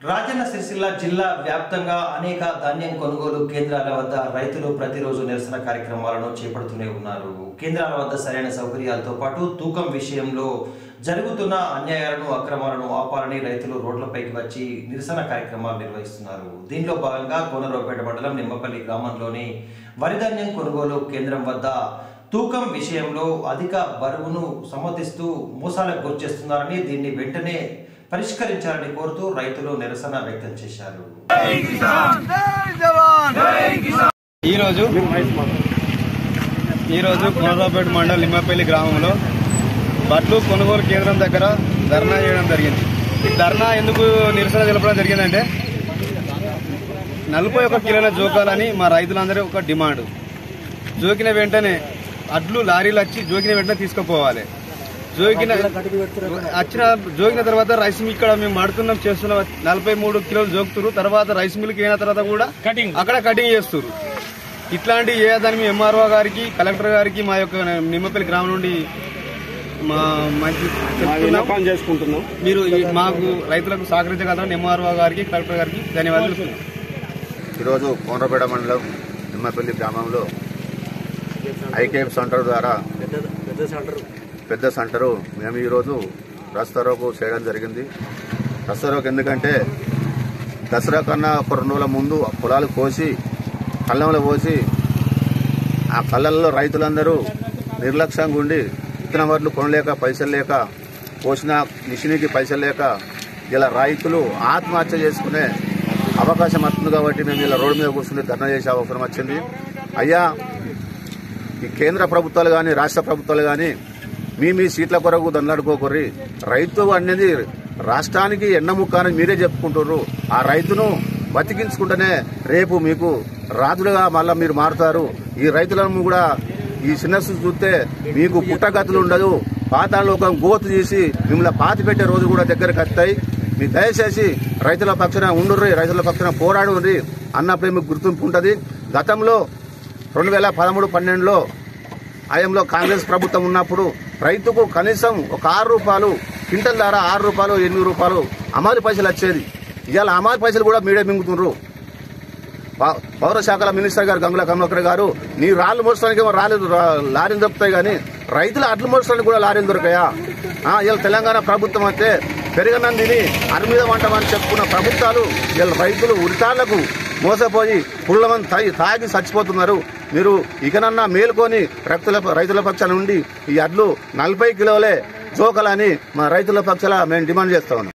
రాజన్న సిరిసిల్ల జిల్లా వ్యాప్తంగా అనేక ధాన్యం కొనుగోలు కేంద్రాల వద్ద రైతులు ప్రతిరోజు నిరసన కార్యక్రమాలను చేపడుతూనే ఉన్నారు కేంద్రాల వద్ద సరైన సౌకర్యాలతో పాటు తూకం విషయంలో జరుగుతున్న అన్యాయాలను అక్రమాలను ఆపాలని రైతులు రోడ్లపైకి వచ్చి నిరసన కార్యక్రమాలు నిర్వహిస్తున్నారు దీనిలో భాగంగా కోనరావుపేట మండలం నిమ్మపల్లి గ్రామంలోని వరిధాన్యం కొనుగోలు కేంద్రం వద్ద తూకం విషయంలో అధిక బరువును సమర్థిస్తూ మోసాలకు గురిచేస్తున్నారని దీన్ని వెంటనే పరిష్కరించాలని కోరుతూ రైతులు నిరసన వ్యక్తం చేశారు ఈరోజు ఈరోజు కోనరావుపేట మండలం లిమ్మపల్లి గ్రామంలో బట్లు కొనుగోలు కేంద్రం దగ్గర ధర్నా చేయడం జరిగింది ఈ ధర్నా ఎందుకు నిరసన తెలపడం జరిగిందంటే నలభై ఒక కిలోల జోకాలని మా రైతులందరూ ఒక డిమాండ్ జోకిన వెంటనే అడ్లు లారీలు వచ్చి జోకిన వెంటనే తీసుకుపోవాలి జోకిన వచ్చిన జోకిన తర్వాత రైస్ మిల్ ఇక్కడ మేము మడుతున్నాం చేస్తున్నాం నలభై మూడు కిలోలు జోకుతురు తర్వాత రైస్ మిల్కి అయిన తర్వాత కూడా అక్కడ కటింగ్ చేస్తారు ఇట్లాంటి ఏదని మేము ఎంఆర్ఓ గారికి కలెక్టర్ గారికి మా యొక్క నిమ్మపల్లి గ్రామం నుండి మా మంచి చెప్తున్నాం. చేసుకుంటున్నాం మీరు ఈ మాకు రైతులకు సహకరించగలరని ఎంఆర్ఓ గారికి కలెక్టర్ గారికి ధన్యవాదాలు తెలుపుతున్నాం. ఈరోజు కోనరపేట మండలం నిమ్మపల్లి గ్రామంలో ఐకేఎఫ్ సెంటర్ ద్వారా పెద్ద సెంటరు మేము ఈరోజు రస్తారోకు చేయడం జరిగింది రస్తారోకు ఎందుకంటే దసరా కన్నా ఒక రెండు రోజుల ముందు పొలాలు కోసి కళ్ళంలో పోసి ఆ కళ్ళల్లో రైతులందరూ నిర్లక్ష్యంగా ఉండి విత్తనం వడ్లు కొనలేక పైసలు లేక పోసిన మిషన్కి పైసలు లేక ఇలా రైతులు ఆత్మహత్య చేసుకునే అవకాశం వస్తుంది కాబట్టి మేము ఇలా రోడ్డు మీద కూర్చుని ధర్నా చేసే అవసరం వచ్చింది అయ్యా ఈ కేంద్ర ప్రభుత్వాలు కానీ రాష్ట్ర ప్రభుత్వాలు కానీ మీ మీ సీట్ల కొరకు దండలాడుకోకర్రి రైతు అనేది రాష్ట్రానికి ఎన్నముక్క అని మీరే చెప్పుకుంటుర్రు ఆ రైతును బతికించుకుంటేనే రేపు మీకు రాజులుగా మళ్ళా మీరు మారుతారు ఈ రైతులను కూడా ఈ చిన్న చూస్తే మీకు పుట్టగతులు ఉండదు పాతాళలోకం గోతు చేసి మిమ్మల్ని పాతి పెట్టే రోజు కూడా దగ్గరకు వస్తాయి మీ దయచేసి రైతుల పక్షాన ఉండుర్రి రైతుల పక్షాన పోరాడుర్రి అన్నప్పుడే మీకు గుర్తింపు ఉంటుంది గతంలో రెండు వేల పదమూడు పన్నెండులో ఆయంలో కాంగ్రెస్ ప్రభుత్వం ఉన్నప్పుడు రైతుకు కనీసం ఒక ఆరు రూపాయలు క్వింటల్ ధర ఆరు రూపాయలు ఎనిమిది రూపాయలు అమాలి పైసలు వచ్చేది ఇవాళ అమాలి పైసలు కూడా మీరే మింగుతుండ్రు పౌ- పౌర శాఖల మినిస్టర్ గారు గంగుల కమలాకర్ గారు నీ రాళ్ళు మోసడానికి ఏమో రాళ్ళు రా- లారీలు దొరుకుతాయి కానీ రైతుల అడ్లు మోసడానికి కూడా లారీలు దొరికాయా ఆ, ఇలా తెలంగాణ ప్రభుత్వం అయితే పెరిగనందిని అరు మీద వంటమని చెప్పుకున్న ప్రభుత్వాలు ఇలా రైతులు ఉరితాళ్లకు మోసపోయి పుల్లమని తాగి తాగి చచ్చిపోతున్నారు మీరు ఇకనన్నా మేల్కొని రైతుల రైతుల పక్షాల నుండి ఈ అడ్లు నలభై కిలోలే జోకలని మా రైతుల పక్షాల మేము డిమాండ్ చేస్తా ఉన్నాం